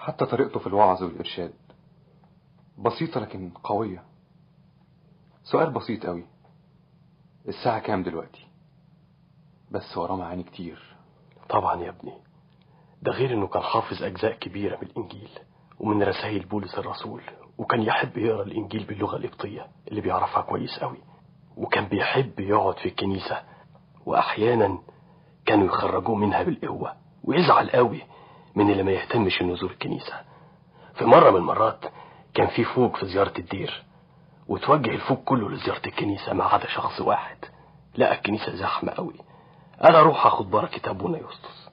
حتى طريقته في الوعظ والإرشاد بسيطة لكن قوية سؤال بسيط قوي الساعة كام دلوقتي بس وراه معاني كتير طبعا يا ابني ده غير انه كان حافظ اجزاء كبيرة من الانجيل ومن رسائل بولس الرسول وكان يحب يقرا الانجيل باللغة القبطية اللي بيعرفها كويس قوي وكان بيحب يقعد في الكنيسة واحيانا كانوا يخرجوه منها بالقوة ويزعل قوي من اللي ما يهتمش انه يزور الكنيسة في مرة من المرات كان في فوق في زيارة الدير وتوجه الفوق كله لزيارة الكنيسة ما عدا شخص واحد لقى الكنيسة زحمة قوي قال اروح اخد بركة ابونا يسطس